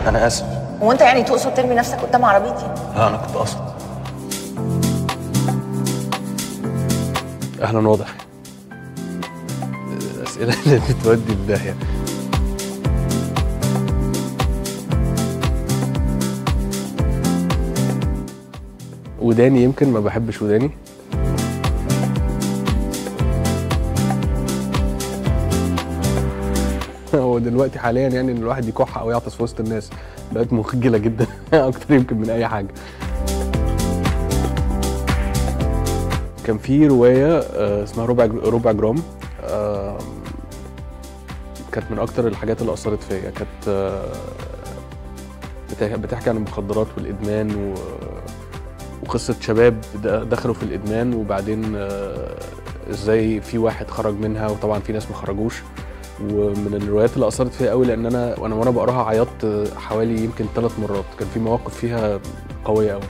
انا اسف هو انت يعني تقصد ترمي نفسك قدام عربيتي لا انا كنت قصد اهلا واضح الاسئله اللي بتودي في داهيه وداني يمكن ما بحبش وداني هو دلوقتي حاليا يعني ان الواحد يكح او يعطس في وسط الناس بقت مخجله جدا اكتر يمكن من اي حاجه كان في روايه آه، اسمها ربع ربع جرام آه، كانت من اكتر الحاجات اللي اثرت فيا كانت آه، بتح- بتحكي عن المخدرات والادمان و وقصه شباب د- دخلوا في الادمان وبعدين آه، ازاي في واحد خرج منها وطبعا في ناس ما خرجوش ومن الروايات اللي اثرت فيا قوي لان انا وانا وانا بقراها عيطت حوالي يمكن ثلاث مرات كان في مواقف فيها قويه قوي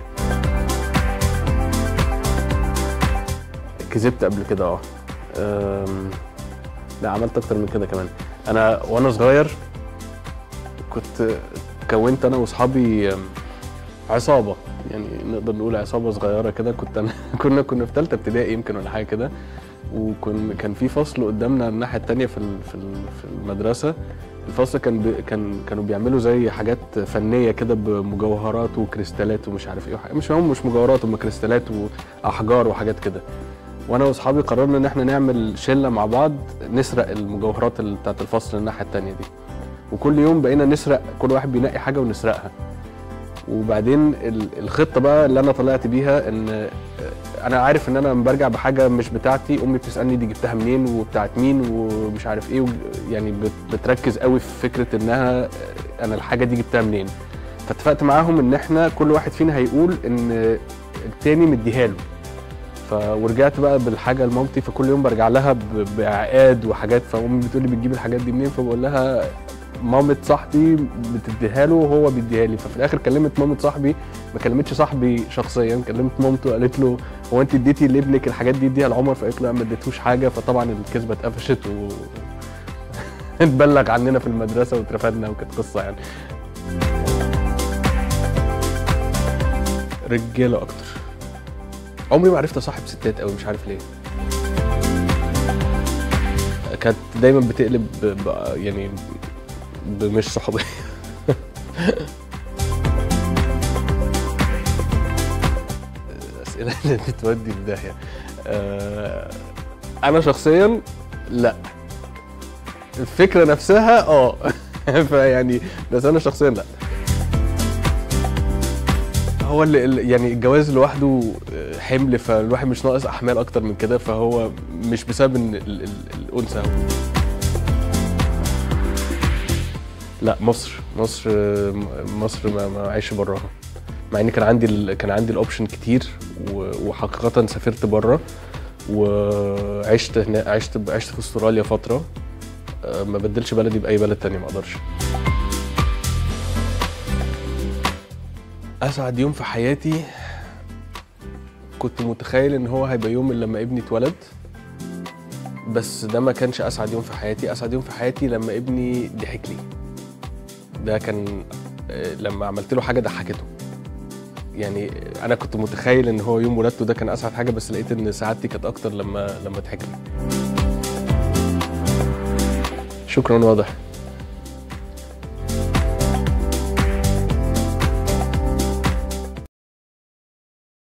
كذبت قبل كده اه أم، لا عملت اكتر من كده كمان انا وانا صغير كنت كونت انا واصحابي أم، عصابه يعني نقدر نقول عصابه صغيره كده كنت انا كنا كنا في ثالثه ابتدائي يمكن ولا حاجه كده وكن كان في فصل قدامنا الناحيه التانية في ال- في ال- في المدرسه الفصل كان بي كان كانوا بيعملوا زي حاجات فنيه كده بمجوهرات وكريستالات ومش عارف ايه وحاجة. مش هم مش مجوهرات هم كريستالات واحجار وحاجات كده وانا واصحابي قررنا ان احنا نعمل شله مع بعض نسرق المجوهرات اللي بتاعت الفصل الناحيه التانية دي وكل يوم بقينا نسرق كل واحد بينقي حاجه ونسرقها وبعدين ال- الخطه بقى اللي انا طلعت بيها ان انا عارف ان انا لما برجع بحاجه مش بتاعتي امي بتسالني دي جبتها منين وبتاعت مين ومش عارف ايه وج- يعني بت- بتركز قوي في فكره انها انا الحاجه دي جبتها منين فاتفقت معاهم ان احنا كل واحد فينا هيقول ان التاني مديها له ف ورجعت بقى بالحاجه لمامتي فكل يوم برجع لها ب- بعقاد وحاجات فامي بتقول لي بتجيب الحاجات دي منين فبقول لها مامة صاحبي بتديها له وهو بيديها لي ففي الاخر كلمت مامة صاحبي ما كلمتش صاحبي شخصيا كلمت مامته قالت له هو انت اديتي لابنك الحاجات دي اديها لعمر فقالت له لا ما اديتهوش حاجه فطبعا الكذبه اتقفشت و اتبلغ عننا في المدرسه واترفدنا وكانت قصه يعني رجاله اكتر عمري ما عرفت اصاحب ستات قوي مش عارف ليه كانت دايما بتقلب ب... ب... يعني بمش صحوبيه الاسئله اللي بتودي في داهيه آه، انا شخصيا لا الفكره نفسها اه فيعني بس انا شخصيا لا هو اللي اللي- يعني الجواز لوحده حمل فالواحد مش ناقص احمال اكتر من كده فهو مش بسبب ان ال- ال- الانثى لا مصر مصر مصر ما ما عايش براها مع ان كان عندي ال- كان عندي الاوبشن كتير و- وحقيقه سافرت بره وعشت هنا عشت عشت في استراليا فتره أه، ما بدلش بلدي باي بلد تاني ما اقدرش اسعد يوم في حياتي كنت متخيل ان هو هيبقى يوم من لما ابني اتولد بس ده ما كانش اسعد يوم في حياتي اسعد يوم في حياتي لما ابني ضحك لي ده كان آه، لما عملت له حاجه ضحكته يعني انا كنت متخيل ان هو يوم ولادته ده كان اسعد حاجه بس لقيت ان سعادتي كانت اكتر لما لما ضحك لي شكرا واضح